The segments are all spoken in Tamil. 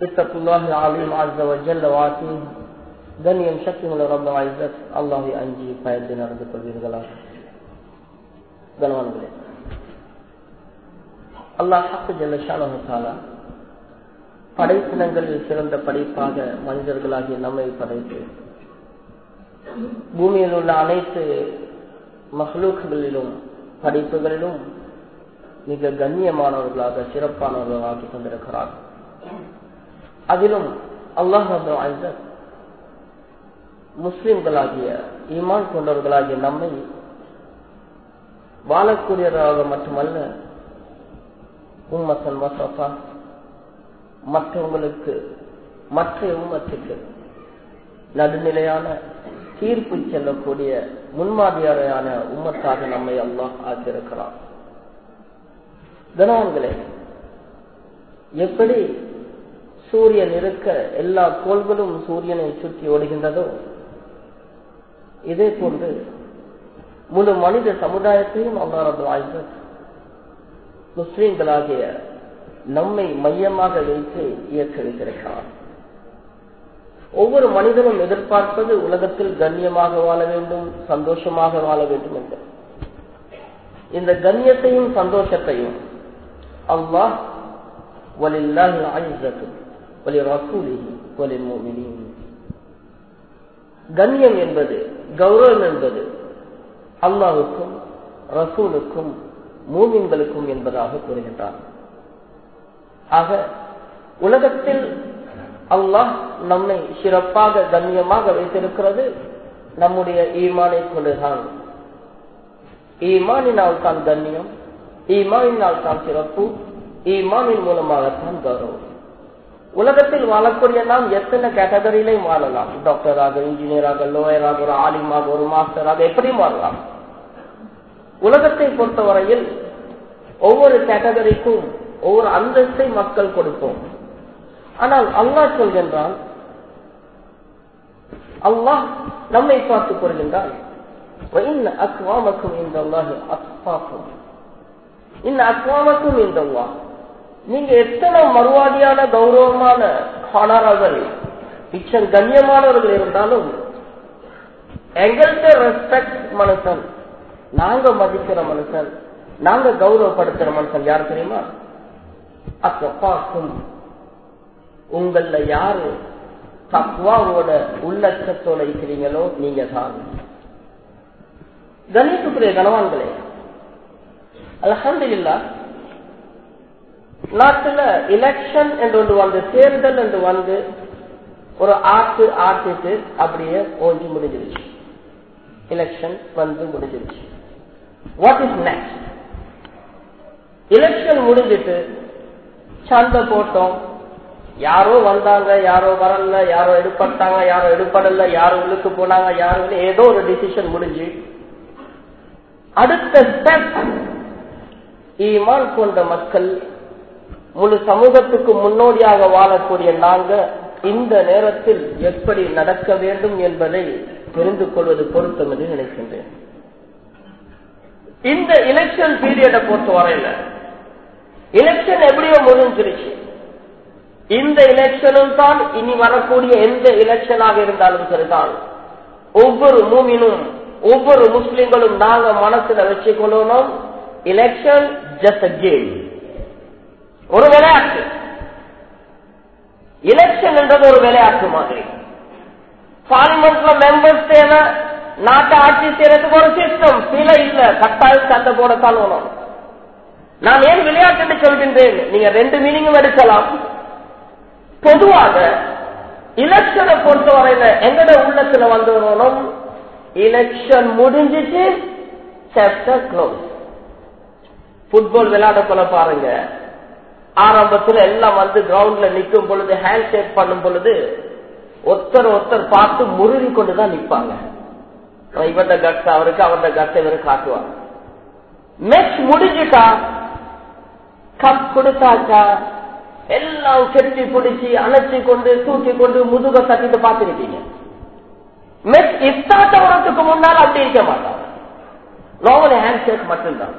اتقوا الله العظيم عز وجل واتيه கண்ணியம் சக்தி உள்ள ரொம்ப ஐசத் அல்லாஹை அஞ்சி பயந்து நடந்து கொள்வீர்களா கனவான்களே அல்லாஹ் ஹக்கு ஜல்லஷாலா படைப்பினங்களில் சிறந்த படைப்பாக மனிதர்களாகிய நம்மை படைத்து பூமியில் உள்ள அனைத்து மகளூக்குகளிலும் படைப்புகளிலும் மிக கண்ணியமானவர்களாக சிறப்பானவர்களாக கொண்டிருக்கிறார் அதிலும் அல்லாஹ் ஐசத் முஸ்லிம்களாகிய ஈமான் கொண்டவர்களாகிய நம்மை வாழக்கூடியவராக மட்டுமல்ல உம்மத்தன் வசப்பா மற்றவங்களுக்கு மற்ற உம்மத்துக்கு நடுநிலையான தீர்ப்பு செல்லக்கூடிய முன்மாதிரியான உம்மத்தாக நம்மை அல்லாஹ் ஆக்கியிருக்கிறார் கனவான்களே எப்படி சூரியன் இருக்க எல்லா கோள்களும் சூரியனை சுற்றி ஓடுகின்றதோ இதே போன்று முழு மனித சமுதாயத்தையும் அல்லாரது ஆய்வு முஸ்லிம்களாகிய நம்மை மையமாக வைத்து இயக்க வைத்திருக்கிறார் ஒவ்வொரு மனிதனும் எதிர்பார்ப்பது உலகத்தில் கண்ணியமாக வாழ வேண்டும் சந்தோஷமாக வாழ வேண்டும் என்று இந்த கண்ணியத்தையும் சந்தோஷத்தையும் அல்லாஹ் வலில்லாஹி ஆயிரத்து வலி ரசூலிஹி வலி முஃமினீன் கண்ணியம் என்பது கௌரவம் என்பது அல்லாவுக்கும் ரசூலுக்கும் மூமின்களுக்கும் என்பதாக கூறுகின்றார் ஆக உலகத்தில் அல்லாஹ் நம்மை சிறப்பாக கண்ணியமாக வைத்திருக்கிறது நம்முடைய ஈமானை கொண்டுதான் ஈமானினால் தான் கண்ணியம் ஈமானினால் தான் சிறப்பு ஈமானின் மூலமாகத்தான் கௌரவம் உலகத்தில் வாழக்கூடிய நாம் எத்தனை கேட்டகரியிலையும் வாழலாம் டாக்டராக இன்ஜினியராக லோயராக ஒரு ஆலிமாக ஒரு மாஸ்டராக எப்படியும் வாழலாம் உலகத்தை பொறுத்தவரையில் ஒவ்வொரு கேட்டகரிக்கும் ஒவ்வொரு அந்தஸ்தை மக்கள் கொடுப்போம் ஆனால் அல்லாஹ் சொல்கின்றான் அல்லாஹ் நம்மை பார்த்து கூறுகின்றான் அக்வாமக்கும் இந்த அல்லாஹ் அத்பாக்கும் இந்த அக்வாமக்கும் இந்த அல்லாஹ் நீங்க எத்தனை மறுவாதியான கௌரவமான ஹானர்கள் மிச்சம் கண்ணியமானவர்கள் இருந்தாலும் எங்கள்கிட்ட ரெஸ்பெக்ட் மனுஷன் நாங்க மதிக்கிற மனுஷன் நாங்க கௌரவப்படுத்துற மனுஷன் யார் தெரியுமா அப்பாக்கும் உங்கள யாரு தக்குவாவோட உள்ளச்சத்தோட இருக்கிறீங்களோ நீங்க தான் கணேசுக்குரிய கனவான்களே அலமதுல்லா நாட்டுல எலெக்ஷன் என்று ஒன்று வந்து தேர்தல் என்று வந்து ஒரு ஆட்டு ஆட்டுக்கு அப்படியே ஓஞ்சி முடிஞ்சிருச்சு எலெக்ஷன் வந்து முடிஞ்சிருச்சு வாட் இஸ் நெக்ஸ்ட் எலெக்ஷன் முடிஞ்சிட்டு சண்டை போட்டோம் யாரோ வந்தாங்க யாரோ வரல யாரோ எடுப்பட்டாங்க யாரோ எடுப்படல யாரோ உள்ளுக்கு போனாங்க யாரோ ஏதோ ஒரு டிசிஷன் முடிஞ்சு அடுத்த ஸ்டெப் ஈமான் கொண்ட மக்கள் முழு சமூகத்துக்கு முன்னோடியாக வாழக்கூடிய நாங்க இந்த நேரத்தில் எப்படி நடக்க வேண்டும் என்பதை தெரிந்து கொள்வது பொருத்தம் என்று நினைக்கின்றேன் இந்த எலெக்ஷன் பீரியடை பொறுத்த வரையில எலெக்ஷன் எப்படியோ முடிஞ்சிருச்சு இந்த எலெக்ஷனும் தான் இனி வரக்கூடிய எந்த எலெக்ஷனாக இருந்தாலும் சரிதான் ஒவ்வொரு மூமினும் ஒவ்வொரு முஸ்லிம்களும் நாங்க மனசுல வச்சுக்கொள்ளணும் எலெக்ஷன் ஜஸ்ட் கேம் ஒரு விளையாட்டு எலெக்ஷன் என்றது ஒரு விளையாட்டு மாதிரி பார்லிமெண்ட்ல மெம்பர்ஸ் தேவை நாட்டை ஆட்சி செய்யறதுக்கு ஒரு சிஸ்டம் சில இல்ல கட்டாயம் சண்டை போடத்தான் வேணும் நான் ஏன் விளையாட்டு சொல்கின்றேன் நீங்க ரெண்டு மீனிங்கும் எடுக்கலாம் பொதுவாக எலெக்ஷனை பொறுத்தவரையில எங்கட உள்ளத்துல வந்து வரணும் எலெக்ஷன் முடிஞ்சிட்டு சாப்டர் க்ளோஸ் புட்பால் விளையாட போல பாருங்க ஆரம்பத்துல எல்லாம் வந்து கிரவுண்ட்ல நிக்கும் பொழுது ஹேண்ட் ஷேக் பண்ணும் பொழுது ஒருத்தர் ஒருத்தர் பார்த்து முருகி கொண்டுதான் நிப்பாங்க இவருடைய கட்ஸ் அவருக்கு அவருடைய கட்ஸ் இவரு காட்டுவாங்க மேட்ச் முடிஞ்சுட்டா கப் கொடுத்தாச்சா எல்லாம் கெட்டி பிடிச்சி அணைச்சி கொண்டு தூக்கி கொண்டு முதுக தட்டிட்டு பார்த்திருக்கீங்க மெச் இஸ்டாட்ட வரத்துக்கு முன்னால் அப்படி இருக்க மாட்டாங்க நார்மல் ஹேண்ட் ஷேக் மட்டும்தான்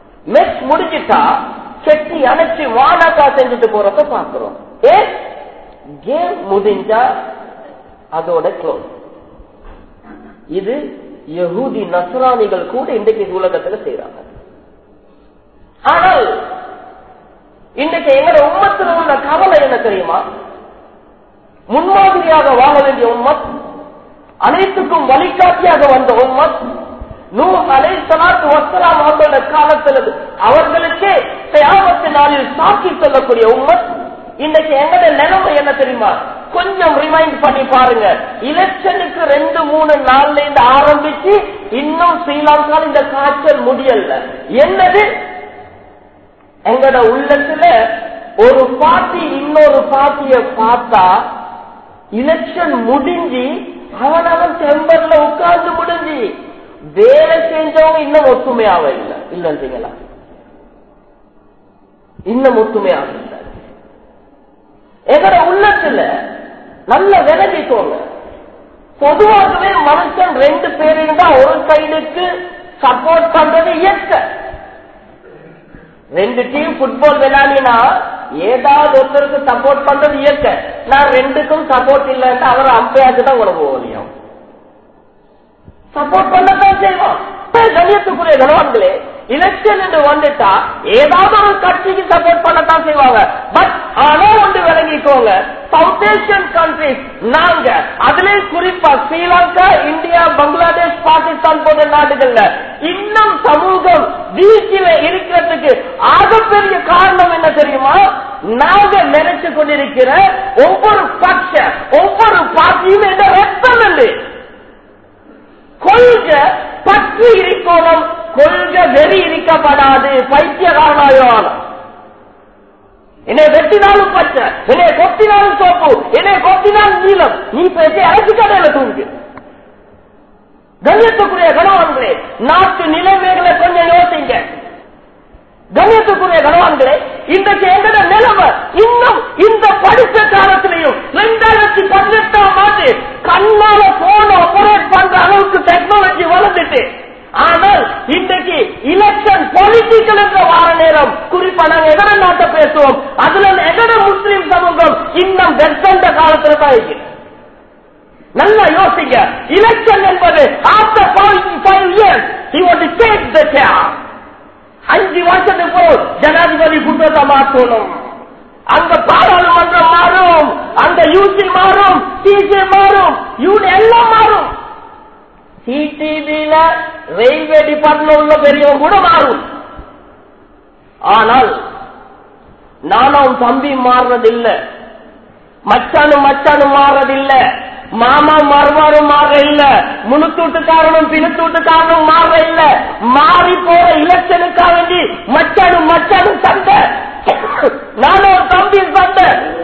மெச் முடிஞ்சிட்டா செட்டி அணைச்சி வானாக்கா செஞ்சுட்டு போறத பாக்குறோம் ஏன் கேம் முடிஞ்சா அதோட க்ளோஸ் இது யகூதி நசராணிகள் கூட இன்றைக்கு உலகத்துல செய்யறாங்க ஆனால் இன்றைக்கு எங்கட உம்மத்தில் உள்ள கவலை என்ன தெரியுமா முன்மாதிரியாக வாழ வேண்டிய உம்மத் அனைத்துக்கும் வழிகாட்டியாக வந்த உம்மத் நூ அலை சலாத்து வசலாம் அவர்களோட காலத்தில் அவர்களுக்கே தயாமத்து நாளில் சாக்கி சொல்லக்கூடிய உம்மத் இன்னைக்கு எங்கட நிலைமை என்ன தெரியுமா கொஞ்சம் ரிமைண்ட் பண்ணி பாருங்க எலெக்ஷனுக்கு ரெண்டு மூணு நாள்ல இருந்து ஆரம்பிச்சு இன்னும் ஸ்ரீலங்கால இந்த காய்ச்சல் முடியல என்னது எங்கட உள்ளத்துல ஒரு பார்ட்டி இன்னொரு பார்ட்டிய பார்த்தா எலெக்ஷன் முடிஞ்சு அவனவன் செம்பர்ல உட்கார்ந்து முடிஞ்சு வேலை செஞ்சவங்க இன்னும் ஒத்துமையாக இல்லை இல்லைன்றீங்களா இன்னும் ஒத்துமையாக இல்லை எங்கட உள்ளத்துல நல்ல விலகிக்கோங்க பொதுவாகவே மனுஷன் ரெண்டு பேர் இருந்தா ஒரு சைடுக்கு சப்போர்ட் பண்றது இயற்கை ரெண்டு டீம் புட்பால் விளையாடினா ஏதாவது ஒருத்தருக்கு சப்போர்ட் பண்றது இயற்கை நான் ரெண்டுக்கும் சப்போர்ட் இல்லைன்னா அவர் அம்பையாக்கு தான் உனக்கு ஓலியம் சப்போர்ட் பண்ணத்தான் செய்வான் கணியத்துக்குரிய கணவன்களே எலெக்ஷன் என்று வந்துட்டா ஏதாவது ஒரு கட்சிக்கு சப்போர்ட் பண்ணத்தான் செய்வாங்க பட் ஆனா ஒன்று விளங்கிக்கோங்க சவுத் ஏசியன் கண்ட்ரிஸ் நாங்க அதுல குறிப்பா ஸ்ரீலங்கா இந்தியா பங்களாதேஷ் பாகிஸ்தான் போன்ற நாடுகள்ல இன்னும் சமூகம் வீழ்ச்சியில இருக்கிறதுக்கு ஆகப்பெரிய காரணம் என்ன தெரியுமா நாங்க நினைச்சு கொண்டிருக்கிற ஒவ்வொரு பட்ச ஒவ்வொரு பார்ட்டியும் என்ற ரத்தம் இல்லை கொள்க பற்று இருக்கணும் கொள்க வெறி இருக்கப்படாது பைத்தியகாரனாயோன என்னை வெட்டினாலும் பச்சை என்னை கொத்தினாலும் சோப்பு என்னை கொத்தினாலும் நீளம் நீ பேசி அரசு கடையில தூங்கு கண்ணியத்துக்குரிய கணவன்களே நாட்டு நிலைமைகளை கொஞ்சம் யோசிங்க கண்ணியத்துக்குரிய கணவான்களே இன்றைக்கு எங்கட நிலைமை இன்னும் இந்த படித்த காலத்திலையும் இரண்டாயிரத்தி பதினெட்டாம் ஆண்டு கண்ணால போன ஆபரேட் பண்ற அளவுக்கு டெக்னாலஜி வளர்ந்துட்டு ஆனால் இன்றைக்கு எலெக்ஷன் பொலிட்டிக்கல் என்ற வார நேரம் குறிப்பா நாங்க எகட நாட்டை பேசுவோம் அதுல எகட முஸ்லிம் சமூகம் இன்னும் வெற்கண்ட காலத்துல தான் இருக்கிறது நல்லா யோசிங்க எலெக்ஷன் என்பது after five years he want to take the chair அஞ்சு வருஷத்துக்கு போல் ஜனாதிபதி குற்றத்தை மாற்றணும் அங்க பாராளுமன்றம் மாறும் அந்த யூசி மாறும் சிசி மாறும் யூன் எல்லாம் மாறும் சிடிவில ரயில்வே டிபார்ட்மெண்ட் உள்ள பெரியவங்க கூட மாறும் ஆனால் நானும் தம்பி மாறுறதில்லை மச்சானும் மச்சானும் மாறுறதில்லை மாமா மருமாரும் மாற இல்ல முணுத்தூட்டுக்காரனும் பிணுத்தூட்டுக்காரனும் மாற இல்ல மாறி போற இலட்சனுக்காக வேண்டி மச்சானும் மச்சானும் சண்டை நானும் ஒரு தம்பி சண்டை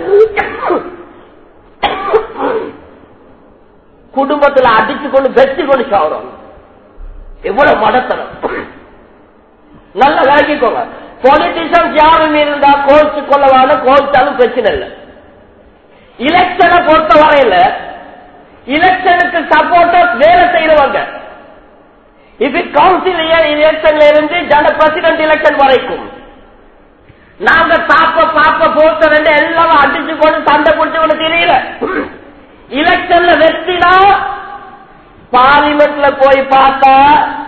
குடும்பத்துல அடிச்சு கொண்டு வெற்றி கொண்டு சாவறோம் எவ்வளவு மடத்தனம் நல்ல விளக்கிக்கோங்க பொலிட்டிஷியன்ஸ் யாரும் இருந்தா கோச்சு கொள்ளவான கோச்சாலும் பிரச்சனை இல்லை இலெக்ஷனை பொறுத்த வரையில இலெக்ஷனுக்கு சப்போர்ட்டர்ஸ் வேலை செய்யறவங்க இது கவுன்சில் எலெக்ஷன்ல இருந்து ஜன பிரசிடென்ட் எலெக்ஷன் வரைக்கும் நாங்க சாப்ப பாப்ப போட்ட ரெண்டு எல்லாம் அடிச்சு கொண்டு சண்டை பிடிச்சு கொண்டு தெரியல இலெக்ஷன்ல வெற்றினா பார்லிமெண்ட்ல போய் பார்த்தா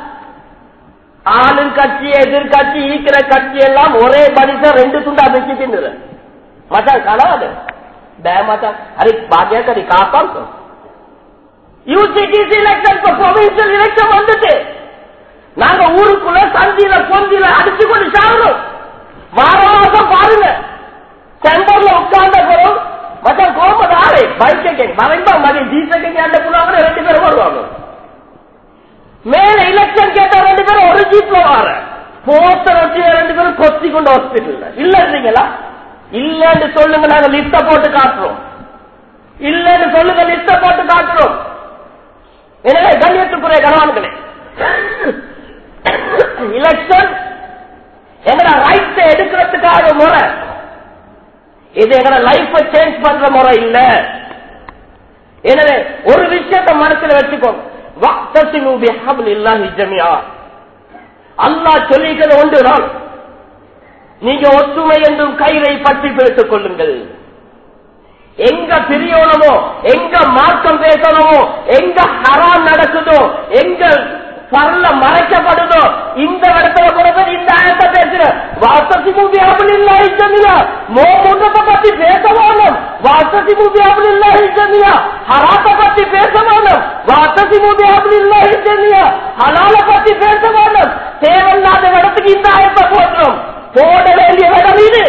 ஆளும் கட்சி எதிர்கட்சி ஈக்கிற கட்சி எல்லாம் ஒரே மனுஷன் ரெண்டு துண்டா வச்சு தின்னுற மச்சான் கனவாது டே மச்சான் அरे பாக்கியா கடி காப்பான் யூசிடிசி எலெக்ஷன் ப்ரொவின்சியல் எலெக்ஷன் வந்துட்டு நாங்க ஊருக்குள்ள சந்தியில பொந்தியில அடிச்சு கொண்டு சாகணும் வார மாசம் பாருங்க செம்பர்ல உட்கார்ந்த பிறகு மச்சான் கோபம் ஆளே பைக் மறைந்தா மகை ஜீசக்கு அந்த புள்ளாங்க ரெண்டு பேரும் வருவாங்க மேல எலெக்ஷன் கேட்டா ரெண்டு பேரும் ஒரு ஜீப்ல வார போத்த வச்சு ரெண்டு பேரும் கொத்தி கொண்டு ஹாஸ்பிட்டல் இல்ல இருந்தீங்களா இல்லன்னு சொல்லுங்க நாங்க லிஸ்ட போட்டு காட்டுறோம் இல்லன்னு சொல்லுங்க லிஸ்ட போட்டு காட்டுறோம் எனவே கண்ணியத்துக்குரிய கணவான்களே எலெக்ஷன் எங்கட ரைட்ஸை எடுக்கிறதுக்காக முறை இது எங்கட லைஃப சேஞ்ச் பண்ற முறை இல்ல எனவே ஒரு விஷயத்தை மனசுல வச்சுக்கோங்க அல்லா சொல்லிக்கிறது ஒன்றுதான் நீங்க ஒற்றுமை என்றும் கயிறை பற்றி பிடித்துக் கொள்ளுங்கள் எங்க பிரியணுமோ எங்க மார்க்கம் பேசணுமோ எங்க ஹராம் நடக்குதோ எங்க பரல மறைக்கப்படுதோ இந்த இடத்துல கூட பேர் இந்த ஆயத்தை பேசுற வாசசி மூவி அப்படி இல்ல இச்சமியா மோமுண்டத்தை பத்தி பேச வேணும் வாசசி மூவி அப்படி இல்ல இச்சமியா ஹராத்தை பத்தி பேச வேணும் வாசசி மூவி அப்படி இல்ல இச்சமியா ஹலால பத்தி பேச வேணும் தேவையில்லாத இடத்துக்கு இந்த ஆயத்தை போட்டுரும் போட வேண்டிய இடம் இது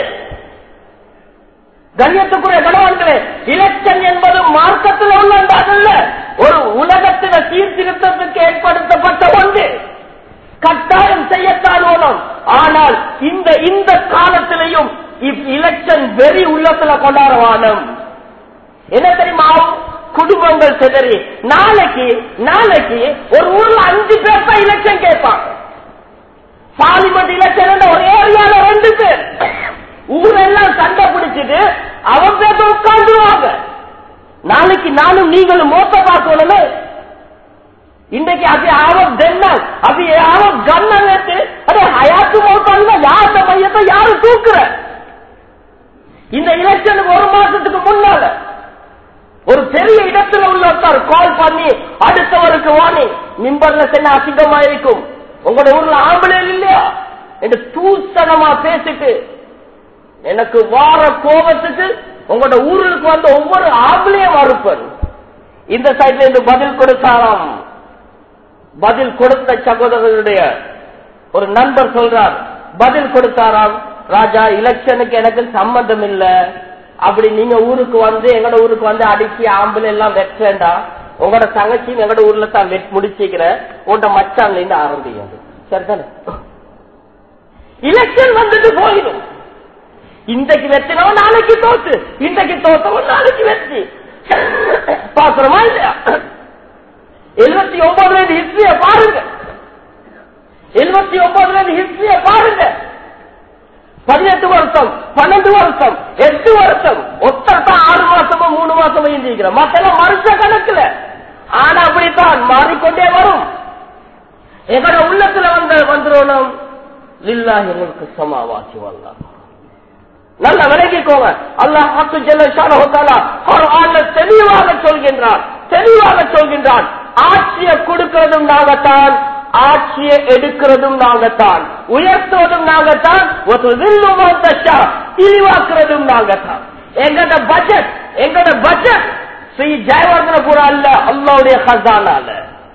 கண்ணியத்துக்குரிய கணவன்களே இலக்கண் என்பது மார்க்கத்தில் உள்ளதல்ல ஒரு உலகத்தின சீர்திருத்தத்துக்கு ஏற்படுத்தப்பட்ட ஒன்று கட்டாயம் செய்யத்தான் வேணும் ஆனால் இந்த இந்த காலத்திலையும் இலக்ஷன் வெறி உள்ளத்துல கொண்டாட வானம் என்ன தெரியுமா குடும்பங்கள் சிதறி நாளைக்கு நாளைக்கு ஒரு ஊர்ல அஞ்சு பேர் தான் இலக்ஷன் கேட்பாங்க பார்லிமெண்ட் இலக்ஷன் ஒரு ஏரியால ரெண்டு பேர் ஊரெல்லாம் சண்டை பிடிச்சிட்டு அவன் பேச உட்கார்ந்துருவாங்க நாளைக்கு நானும் நீங்களும் மோத்த பார்க்கணுமே இன்றைக்கு அது ஆவம் தென்னால் அது ஆவம் கண்ணன் அதே ஹயாத்து மோத்தாங்க யார் இந்த மையத்தை யாரு தூக்குற இந்த எலெக்ஷனுக்கு ஒரு மாசத்துக்கு முன்னால ஒரு பெரிய இடத்துல உள்ள ஒருத்தர் கால் பண்ணி அடுத்தவருக்கு வாணி மிம்பர்ல சென்ன அசிங்கமா இருக்கும் உங்களோட ஊர்ல ஆம்பளை இல்லையா என்று தூசணமா பேசிட்டு எனக்கு வார கோபத்துக்கு உங்களோட ஊருக்கு வந்த ஒவ்வொரு ஆம்பளையும் மறுப்பன் இந்த சைட்ல இருந்து பதில் கொடுத்தாராம் பதில் கொடுத்த சகோதரர்களுடைய ஒரு நண்பர் சொல்றார் பதில் கொடுத்தாராம் ராஜா எலெக்ஷனுக்கு எனக்கு சம்பந்தம் இல்ல அப்படி நீங்க ஊருக்கு வந்து எங்கட ஊருக்கு வந்து அடிச்சு ஆம்பளை எல்லாம் வெற்றேண்டா உங்களோட தங்கச்சியும் எங்கட ஊர்ல தான் வெட் முடிச்சுக்கிற உங்களோட மச்சான்ல இருந்து ஆரம்பிக்கிறது சரிதானே எலெக்ஷன் வந்துட்டு போயிடும் இன்றைக்கு வெற்றினவன் நாளைக்கு தோத்து இன்றைக்கு தோத்தவன் நாளைக்கு வெற்றி பாக்குறோமா இல்லையா எழுபத்தி ஒன்பதுல இருந்து ஹிஸ்டரிய பாருங்க எழுபத்தி ஒன்பதுல இருந்து ஹிஸ்டரிய பாருங்க பதினெட்டு வருஷம் பன்னெண்டு வருஷம் எட்டு வருஷம் ஒத்தத்தான் ஆறு மாசமோ மூணு மாசமோ இருந்திருக்கிறோம் மத்தெல்லாம் வருஷ கணக்குல ஆனா அப்படித்தான் மாறிக்கொண்டே வரும் எங்கட உள்ளத்துல வந்த வந்துடணும் லில்லா எங்களுக்கு சமாவாசி வரலாம் நல்லா விளங்கிக்கோங்க அல்லாஹ் தெளிவாக சொல்கின்றான் தெளிவாக சொல்கின்றான் ஆட்சியை கொடுக்கிறதும் நாங்கத்தான் ஆட்சியை எடுக்கிறதும் நாங்கத்தான் உயர்த்துவதும் நாங்கத்தான் இழிவாக்குறதும் நாங்கத்தான் எங்கட பட்ஜெட் எங்கட பட்ஜெட் ஸ்ரீ ஜெயவர்தன பூரா அல்ல அல்லாவுடைய ஹசானால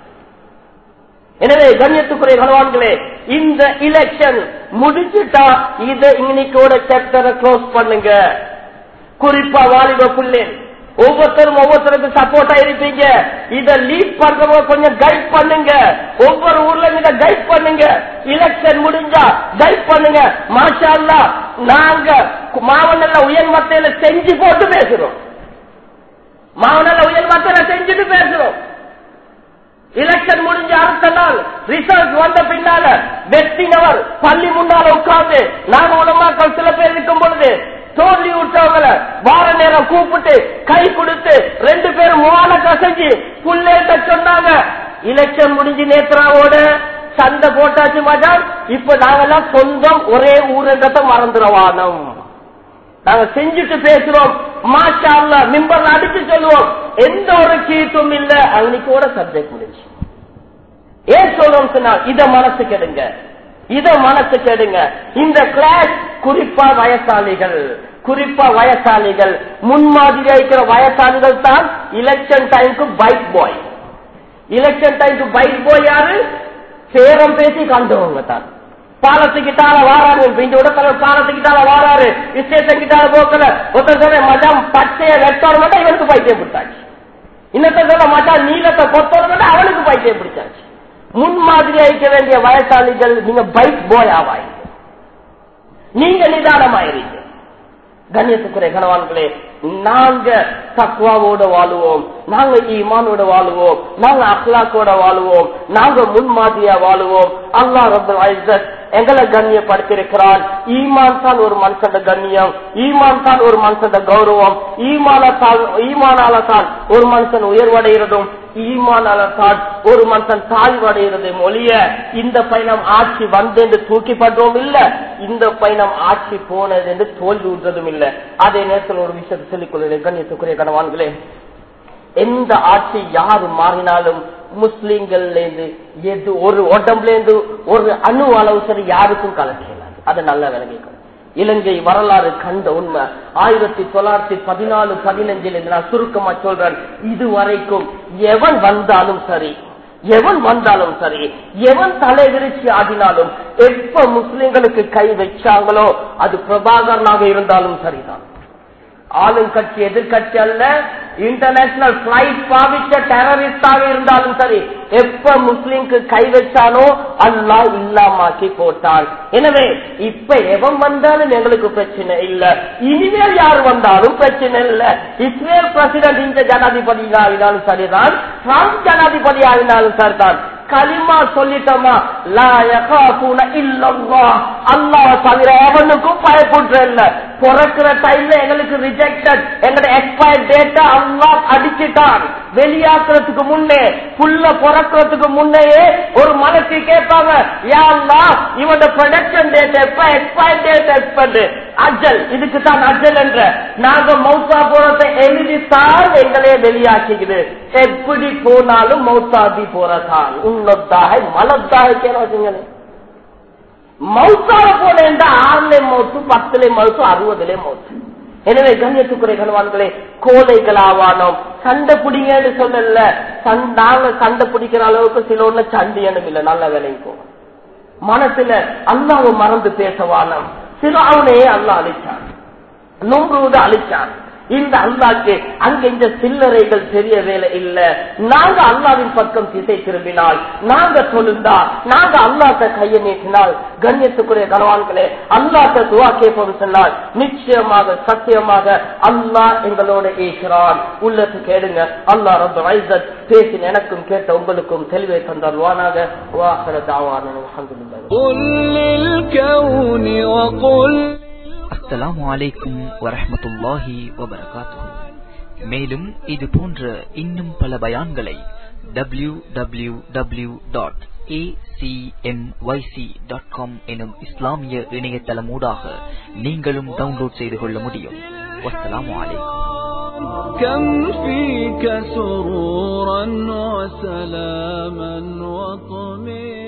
எனவே கண்ணியத்துக்குரிய கணவான்களே இந்த எலெக்ஷன் முடிச்சுட்டா இதை இன்னைக்கோட சாப்டரை க்ளோஸ் பண்ணுங்க குறிப்பா வாலிப புள்ளே ஒவ்வொருத்தரும் ஒவ்வொருத்தருக்கு சப்போர்ட்டா இருப்பீங்க இத லீட் பண்றவங்க கொஞ்சம் கைட் பண்ணுங்க ஒவ்வொரு ஊர்ல இத கைட் பண்ணுங்க எலெக்ஷன் முடிஞ்சா கைட் பண்ணுங்க மாஷா அல்லா நாங்க மாவனல்ல உயர் மத்தையில செஞ்சு போட்டு பேசுறோம் மாவனல்ல உயர் மத்தையில செஞ்சுட்டு பேசுறோம் எலெக்ஷன் முடிஞ்ச அடுத்த நாள் ரிசல்ட் வந்த பின்னால வெற்றினவர் பள்ளி முன்னால உட்கார்ந்து நாங்க உலமாக்கள் சில பேர் இருக்கும் பொழுது தோல்வி விட்டவங்கள வார நேரம் கூப்பிட்டு கை கொடுத்து ரெண்டு பேரும் மூவான கசைஞ்சு புள்ளேட்ட சொன்னாங்க எலெக்ஷன் முடிஞ்சு நேத்ராவோட சண்டை போட்டாச்சு மச்சான் இப்ப நாங்கெல்லாம் சொந்தம் ஒரே ஊருன்றத மறந்துடவானோம் நாங்க செஞ்சுட்டு பேசுறோம் மாஷா அல்லா மிம்பர்ல அடிச்சு சொல்லுவோம் எந்த ஒரு கீட்டும் இல்ல அன்னைக்கோட சப்ஜெக்ட் முடிஞ்சு ஏன் சொல்றோம் சொன்னா இத மனசு கெடுங்க இத மனசு கெடுங்க இந்த கிளாஸ் குறிப்பா வயசாளிகள் குறிப்பா வயசாளிகள் முன்மாதிரியா இருக்கிற வயசாளிகள் தான் எலெக்ஷன் டைமுக்கு பைக் பாய் எலெக்ஷன் டைமுக்கு பைக் பாய் யாரு சேரம் பேசி கண்டவங்க தான் பாலத்துக்கிட்டால வாராரு இந்த உடத்தல பாலத்துக்கிட்டால வாராரு ஸ்டேஷன் கிட்டால போக்கல ஒருத்தர் சொல்ல மச்சான் பச்சைய வெட்டோட மட்டும் இவனுக்கு பைத்தியம் பிடிச்சாச்சு இன்னொருத்தர் சொல்ல மச்சான் நீளத்தை கொத்தோட மட்டும் அவனுக்கு பைத்தியம் பிடிச்சாச்சு முன்மாதிரி அழிக்க வேண்டிய வயசாளிகள் நீங்க பைக் போய் ஆவாய் நீங்க நிதானமாயிருங்க கண்ணியத்துக்குரிய கணவான்களே நாங்க தக்குவாவோட வாழுவோம் நாங்க ஈமானோட வாழுவோம் நாங்க அஹ்லாக்கோட வாழுவோம் நாங்க முன்மாதிரியா வாழுவோம் அல்லாஹ் ரப்பல் இஸ்ஸத் எங்களை கண்ணியப்படுத்திருக்கிறான் ஈமான் தான் ஒரு மனுஷன் கண்ணியம் ஈமான் தான் ஒரு மனுஷன் கௌரவம் ஈமானத்தால் ஈமானால தான் ஒரு மனுஷன் உயர்வடைகிறதும் ஈமானால்தான் ஒரு மனுஷன் தாழ்வடைகிறது மொழிய இந்த பயணம் ஆட்சி வந்து என்று தூக்கி பண்றோம் இல்ல இந்த பயணம் ஆட்சி போனது என்று தோல்வி விடுறதும் இல்ல அதே நேரத்தில் ஒரு விஷயத்தை சொல்லிக் கொள்கிறேன் கண்ணியத்துக்குரிய கணவான்களே எந்த ஆட்சி யாரு மாறினாலும் முஸ்லிம்கள்ல இருந்து எது ஒரு உடம்புல இருந்து ஒரு அணு அளவு சரி யாருக்கும் கலக்கிறாது அது நல்ல விளங்கிக்கணும் இலங்கை வரலாறு கண்ட உண்மை ஆயிரத்தி தொள்ளாயிரத்தி பதினாலு பதினஞ்சுல இருந்து நான் சுருக்கமா சொல்றேன் இதுவரைக்கும் எவன் வந்தாலும் சரி எவன் வந்தாலும் சரி எவன் தலை விரிச்சு ஆடினாலும் எப்ப முஸ்லிம்களுக்கு கை வச்சாங்களோ அது பிரபாகரனாக இருந்தாலும் சரிதான் ஆளுங்கட்சி எதிர்கட்சி அல்ல இன்டர்நேஷனல் பிளைட் பாவிச்ச டெரரிஸ்டாக இருந்தாலும் சரி எப்ப முஸ்லிம்க்கு கை வச்சானோ அல்லா இல்லாமாக்கி போட்டான் எனவே இப்ப எவன் வந்தாலும் எங்களுக்கு பிரச்சனை இல்ல இனிமேல் யார் வந்தாலும் பிரச்சனை இல்ல இஸ்ரேல் பிரசிடன்ட் இந்த ஜனாதிபதி ஆகினாலும் சரிதான் டிரம்ப் ஜனாதிபதி ஆகினாலும் சரிதான் களிமா சொல்லிட்டோமா லா யகாஃபூன இல்லல்லாஹ் அல்லாஹ் தவிர எவனுக்கும் பயப்படுற இல்ல பிறக்கிற டைம்ல எங்களுக்கு ரிஜெக்டட் எங்கட எக்ஸ்பயர் டேட்டா அல்லாஹ் அடிச்சிட்டான் வெளியாக்குறதுக்கு முன்னே புல்ல பிறக்கிறதுக்கு முன்னையே ஒரு மனசு கேட்பாங்க யா அல்லாஹ் இவனோட ப்ரொடக்ஷன் டேட் எப்ப எக்ஸ்பயர் டேட் எக்ஸ்பயர் அஜல் இதுக்கு தான் அஜல் என்ற நாங்க மௌத்தா போறதை எழுதித்தான் எங்களே வெளியாக்கிக்குது எப்படி போனாலும் மௌத்தாதி போறதான் உன்னொத்தாக மலத்தாக கேள்வி மௌத்தால போனேன் ஆறுல மௌத்து பத்துல மௌத்து அறுபதுல மௌத்து எனவே கண்ணியத்துக்குறை கணவான்களே கோலைகள் ஆவானோம் சண்டை பிடிங்கன்னு சொல்லல நாங்க சண்டை பிடிக்கிற அளவுக்கு சில ஒண்ணு சண்டியனும் இல்ல நல்ல வேலைக்கு போவோம் மனசுல அல்லாவை மறந்து பேசவானம் சிறாவனையே அல்லா அழிச்சான் நும்புவது அழிச்சான் இந்த அல்லாக்கு அங்க இந்த சில்லறைகள் பெரிய வேலை இல்ல நாங்க அல்லாவின் பக்கம் திசை திரும்பினால் நாங்க சொல்லுந்தா நாங்க அல்லாத்த கையை நீட்டினால் கண்ணியத்துக்குரிய கனவான்களே அல்லாத்த துவா கேட்போம் சொன்னால் நிச்சயமாக சத்தியமாக அல்லாஹ் எங்களோட ஏற்கிறான் உள்ளத்து கேளுங்க அல்லா ரொம்ப ஐசத் பேசி எனக்கும் கேட்ட உங்களுக்கும் தெளிவை தந்தார்வானாக வாசல தாவான அஸ்ஸலாமு அலைக்கும் வரஹமத்துல்லாஹி வபரகாத்துஹு மேலும் இது போன்ற இன்னும் பல பயான்களை W W W dot acmyc.com எனும் இஸ்லாமிய இணையதளமூடாக நீங்களும் டவுன்லோட் செய்து கொள்ள முடியும் வஸ்ஸலாமு அலைக்கும் كم فيك سرورا وسلاما وطمئنا